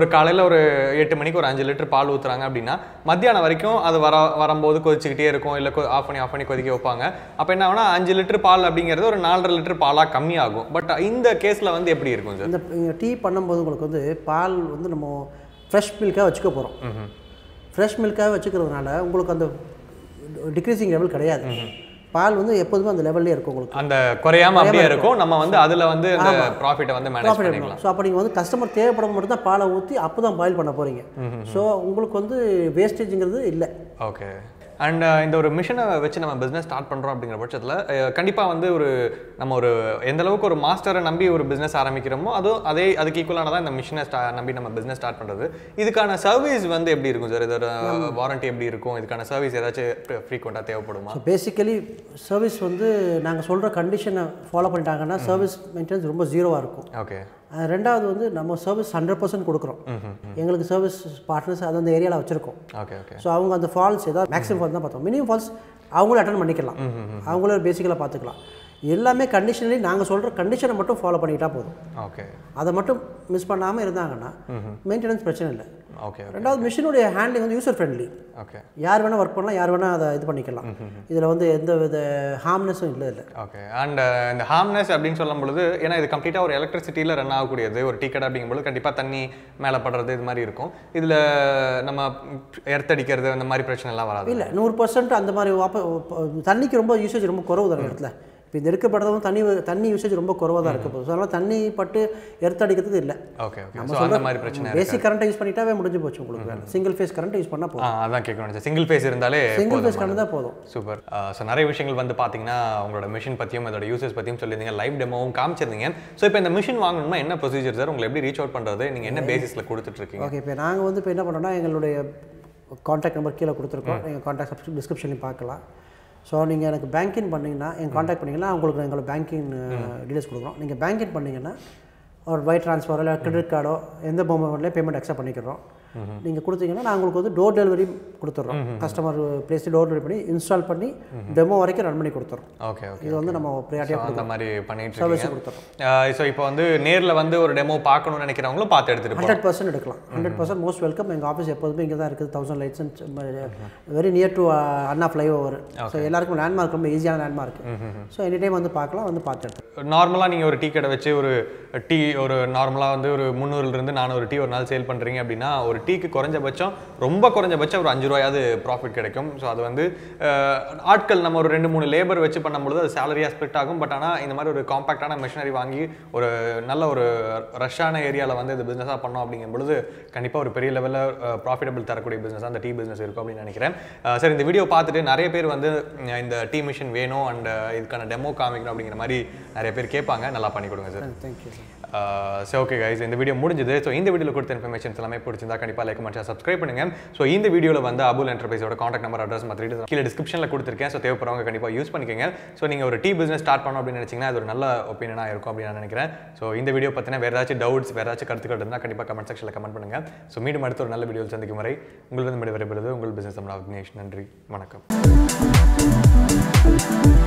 ஒரு எட்டு மணிக்கு ஒரு அஞ்சு லிட்டர் பால் ஊற்றுறாங்க அப்படின்னா மத்தியானம் வரைக்கும் அது வர வரும்போது கொதிச்சுக்கிட்டே இருக்கும் இல்லை ஆஃப் பண்ணி ஆஃப் பண்ணி கொதிக்க வைப்பாங்க அப்போ என்ன ஆகுனா அஞ்சு லிட்டர் பால் அப்படிங்கிறது ஒரு நாலரை லிட்டர் பாலாக கம்மியாகும் பட் இந்த கேஸில் வந்து எப்படி இருக்கும் சார் இந்த டீ பண்ணும்போது உங்களுக்கு வந்து பால் வந்து நம்ம ஃப்ரெஷ் மில்காக வச்சுக்க போகிறோம் ஃப்ரெஷ் மில்காக வச்சுக்கிறதுனால உங்களுக்கு அந்த டிக்ரீசிங் லெவல் கிடையாது பால் வந்து எப்போதுமே அந்த லெவல்லே இருக்கும் உங்களுக்கு அந்த குறையாம அப்படியே இருக்கும் நம்ம வந்து அதுல வந்து அந்த ப்ராஃபிட்டை வந்து மேனேஜ் ப்ராஃபிட் பண்ணிக்கலாம் எடுக்கணும் ஸோ அப்போ நீங்கள் வந்து கஸ்டமர் தேவைப்படும் மட்டும் தான் பாலை ஊற்றி அப்போ தான் பாயில் பண்ண போகிறீங்க ஸோ உங்களுக்கு வந்து வேஸ்டேஜுங்கிறது இல்லை ஓகே அண்ட் இந்த ஒரு மிஷினை வச்சு நம்ம பிஸ்னஸ் ஸ்டார்ட் பண்ணுறோம் அப்படிங்கிற பட்சத்தில் கண்டிப்பாக வந்து ஒரு நம்ம ஒரு எந்த அளவுக்கு ஒரு மாஸ்டரை நம்பி ஒரு பிஸ்னஸ் ஆரம்பிக்கிறோமோ அதுவும் அதே அதுக்கு ஈக்குவலான தான் இந்த மிஷினை ஸ்டா நம்பி நம்ம பிஸ்னஸ் ஸ்டார்ட் பண்ணுறது இதுக்கான சர்வீஸ் வந்து எப்படி இருக்கும் சார் இதோட வாரண்டி எப்படி இருக்கும் இதுக்கான சர்வீஸ் ஏதாச்சும் ஃப்ரீக்வெண்ட்டாக தேவைப்படுமா ஸோ பேசிக்கலி சர்வீஸ் வந்து நாங்கள் சொல்கிற கண்டிஷனை ஃபாலோ பண்ணிட்டாங்கன்னா சர்வீஸ் மெயின்டெனன்ஸ் ரொம்ப ஜீரோவாக இருக்கும் ஓகே அஹ் ரெண்டாவது வந்து நம்ம சர்வீஸ் ஹண்ட்ரட் பர்சன்ட் கொடுக்குறோம் எங்களுக்கு சர்வீஸ் பார்ட்னர்ஸ் அது அந்த ஏரியாவில் வச்சுருக்கோம் ஓகே ஓகே ஸோ அவங்க அந்த ஃபால்ஸ் ஏதாவது மேக்ஸிமம் ஃபால்ஸ் தான் பார்த்தோம் மினிமம் ஃபால்ஸ் அவங்களும் அட்டன் பண்ணிக்கலாம் அவங்களும் பேசிக்கலாக பார்த்துக்கலாம் எல்லாமே கண்டிஷனலி நாங்கள் சொல்கிற கண்டிஷனை மட்டும் ஃபாலோ பண்ணிக்கிட்டா போதும் ஓகே அதை மட்டும் மிஸ் பண்ணாமல் இருந்தாங்கன்னா மெயின்டெனன்ஸ் பிரச்சனை இல்லை ஓகே ரெண்டாவது மிஷினுடைய ஹேண்ட்லிங் வந்து யூசர் ஃப்ரெண்ட்லி ஓகே யார் வேணால் ஒர்க் பண்ணலாம் யார் வேணால் அதை இது பண்ணிக்கலாம் இதில் வந்து எந்த வித ஹார்ம்னஸும் இல்லை இல்லை ஓகே அண்ட் இந்த ஹார்ம்னஸ் அப்படின்னு சொல்லும் பொழுது ஏன்னா இது கம்ப்ளீட்டாக ஒரு எலக்ட்ரிசிட்டியில் ரன் ஆகக்கூடியது ஒரு டீ கடை அப்படிங்கும்போது கண்டிப்பாக தண்ணி மேலே படுறது இது மாதிரி இருக்கும் இதில் நம்ம எர்த்தடிக்கிறது அந்த மாதிரி பிரச்சனை எல்லாம் வராது இல்லை நூறு பர்சன்ட் அந்த மாதிரி வாப்ப தண்ணிக்கு ரொம்ப யூசேஜ் ரொம்ப குறவு தான் இடத்துல இப்போ இந்த எடுக்கப்படுறதும் தண்ணி தண்ணி யூசேஜ் ரொம்ப குறவாக தான் இருக்க போகுது ஸோ அதனால் தண்ணி பட்டு எர்த் அடிக்கிறதுக்கு இல்லை ஓகே ஓகே ஸோ அந்த மாதிரி பிரச்சனை பேசிக் கரண்ட்டை யூஸ் பண்ணிட்டாவே முடிஞ்சு போச்சு உங்களுக்கு சிங்கிள் ஃபேஸ் கரண்ட் யூஸ் பண்ணால் போதும் ஆ அதான் கேட்கணும் சிங்கிள் ஃபேஸ் இருந்தாலே சிங்கிள் ஃபேஸ் கரண்ட் தான் போதும் சூப்பர் ஸோ நிறைய விஷயங்கள் வந்து பார்த்தீங்கன்னா உங்களோட மிஷின் பற்றியும் அதோட யூசஸ் பற்றியும் சொல்லியிருந்தீங்க லைவ் டெமோவும் காமிச்சிருந்தீங்க ஸோ இப்போ இந்த மிஷின் வாங்கணும்னா என்ன ப்ரொசீஜர் சார் உங்களை எப்படி ரீச் அவுட் பண்ணுறது நீங்கள் என்ன பேசிஸில் கொடுத்துட்ருக்கீங்க ஓகே இப்போ நாங்கள் வந்து இப்போ என்ன பண்ணோம்னா எங்களுடைய காண்டாக்ட் நம்பர் கீழே கொடுத்துருக்கோம் எங்கள் காண்டாக்ட் சப்ஸ்கிரிப் டிஸ்கிரிப்ஷன்லையும் பார்க்கலாம் ஸோ நீங்கள் எனக்கு பேங்கிங் பண்ணிங்கன்னா எங்கள் காண்டாக்ட் பண்ணிங்கன்னா உங்களுக்கு எங்களோட பேங்கிங் டீடைல்ஸ் கொடுக்குறோம் நீங்கள் பேங்கிங் பண்ணிங்கன்னா ஒரு ஒய் ட்ரான்ஸ்ஃபரோ இல்லை கிரெடிட் கார்டோ எந்த மொபைல்லையும் பேமெண்ட் அக்செப்ட் பண்ணிக்கிறோம் நீங்கள் கொடுத்தீங்கன்னா நான் உங்களுக்கு வந்து டோர் டெலிவரி கொடுத்துட்றோம் கஸ்டமர் பிளேஸ் டோர் டெலிவரி பண்ணி இன்ஸ்டால் பண்ணி டெமோ வரைக்கும் ரன் பண்ணி கொடுத்துறோம் ஓகே ஓகே இது வந்து நம்ம ப்ரியாரிட்டியாக அந்த மாதிரி பண்ணிட்டு சர்வீஸ் இருக்கீங்க கொடுத்துறோம் ஸோ இப்போ வந்து நேரில் வந்து ஒரு டெமோ பார்க்கணும்னு நினைக்கிறவங்களும் பார்த்து எடுத்துட்டு போகலாம் ஹண்ட்ரட் பர்சன்ட் எடுக்கலாம் ஹண்ட்ரட் பர்சன்ட் மோஸ்ட் வெல்கம் எங்கள் ஆஃபீஸ் எப்போதுமே இங்கே தான் இருக்குது thousand lights very near to Anna flyover so எல்லாருக்கும் லேண்ட்மார்க் ரொம்ப ஈஸியான லேண்ட்மார்க் ஸோ எனி டைம் வந்து பார்க்கலாம் வந்து பார்த்து எடுத்து நார்மலாக நீங்கள் ஒரு டீ கடை வச்சு ஒரு டீ ஒரு நார்மலாக வந்து ஒரு முந்நூறுலேருந்து நானூறு டீ ஒரு நாள் சேல் பண்ணுறீங்க அப்படின்னா ஒரு டீக்கு குறைஞ்சபட்சம் ரொம்ப குறைஞ்சபட்சம் ஒரு அஞ்சு ரூபாயாவது ப்ராஃபிட் கிடைக்கும் ஸோ அது வந்து அஹ், ஆட்கள் நம்ம ஒரு ரெண்டு மூணு லேபர் வச்சு பண்ணும்பொழுது அது சேலரியாக ஸ்ப்ளிட் ஆகும் பட் ஆனால் இந்த மாதிரி ஒரு காம்பாக்டான மிஷினரி வாங்கி ஒரு நல்ல ஒரு ரஷ்ஷான ஏரியாவில் வந்து இது பிஸ்னஸாக பண்ணோம் அப்படிங்கும் பொழுது கண்டிப்பாக ஒரு பெரிய லெவலில் ப்ராஃபிட்டபிள் தரக்கூடிய பிஸ்னஸ் அந்த டீ பிஸ்னஸ் இருக்கும் அப்படின்னு நினைக்கிறேன் அஹ், சரி இந்த வீடியோ பார்த்துட்டு நிறைய பேர் வந்து உம், இந்த டீ மிஷின் வேணும் அண்ட் இதுக்கான டெமோ காமிக்கணும் அப்படிங்கிற மாதிரி நிறைய பேர் கேட்பாங்க நல்லா பண்ணி கொடுங்க sir thank you so okay guys இந்த வீடியோ முடிஞ்சது ஸோ இந்த வீடியோவில் கொடுத்த இன்ஃபர்மேஷன்ஸ் எல்லாமே பிடிச்சிருந்தா கண்டிப்பாக லைக் மச்சா சப்ஸ்கிரைப் பண்ணுங்க ஸோ இந்த வீடியோவில் வந்து அபுல் என்டர்பிரைஸோட காண்டாக்ட் நம்பர் அட்ரஸ் மற்ற கீழே டிஸ்கிரிப்ஷனில் கொடுத்துருக்கேன் ஸோ தேவைப்படுறவங்க கண்டிப்பாக யூஸ் பண்ணிக்கோங்க ஸோ நீங்கள் ஒரு டீ பிஸ்னஸ் ஸ்டார்ட் பண்ணணும் அப்படின்னு நினச்சிங்கன்னா அது ஒரு நல்ல ஒப்பீனியனாக இருக்கும் அப்படின்னு நான் நினைக்கிறேன் ஸோ இந்த வீடியோ பற்றின வேறு ஏதாச்சும் டவுட்ஸ் வேறு ஏதாச்சும் கருத்துக்கள் இருந்தால் கண்டிப்பாக கமெண்ட் செக்ஷனில் கமெண்ட் பண்ணுங்கள் ஸோ மீண்டும் அடுத்த ஒரு நல்ல வீடியோவில் சந்திக்கும் வரை உங்களிடம் விடைபெறுவது உங்கள் பிஸ்னஸ் தமிழ் விக்னேஷ் நன்றி வணக்கம்